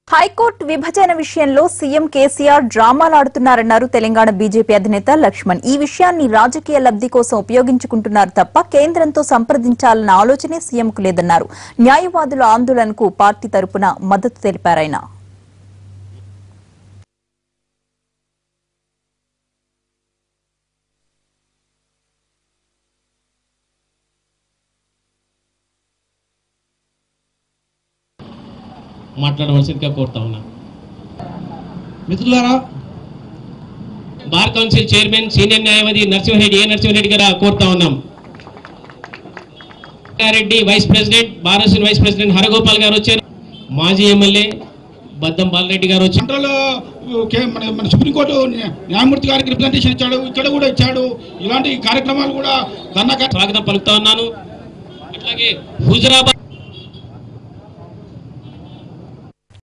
high court విభజన విషయంలో CM KCR డ్రామాలాడుతున్నారన్నారు తెలంగాణ బీజేపీ అధినేత లక్ష్మణ్ ఈ విషయాన్ని రాజకీయ లబ్ధి కోసం ఉపయోగించుకుంటున్నారు తప్ప కేంద్రంతో సంప్రదించాలన్న ఆలోచనే సీఎంకు లేదన్నారు న్యాయవాదుల ఆందోళనకు పార్టీ తరపున మద్దతు తెలిపారాయన మాట్లాడవలసిందిగా కోరుతా ఉన్నా మిత్రులారా బార్ కౌన్సిల్ చైర్మన్ సీనియర్ న్యాయవాది నరసింహారెడ్డి ఏ నరసింహారెడ్డి గారు కోరుతా ఉన్నాం రెడ్డి వైస్ ప్రెసిడెంట్ బారసిన్ వైస్ ప్రెసిడెంట్ హరగోపాల్ గారు వచ్చారు మాజీ ఎమ్మెల్యే బద్దం బాలరెడ్డి గారు వచ్చారు సెంట్రల్ కే- మన మన సుప్రీంకోర్టు న్యా- న్యాయమూర్తి గారికి రిప్రజెంటేషన్ ఇచ్చాడు ఇక్కడ కూడా ఇచ్చాడు ఇలాంటి కార్యక్రమాలు కూడా ధర్నా కా- స్వాగతం పలుకుతా ఉన్నాను అట్లాగే హుజురాబాద్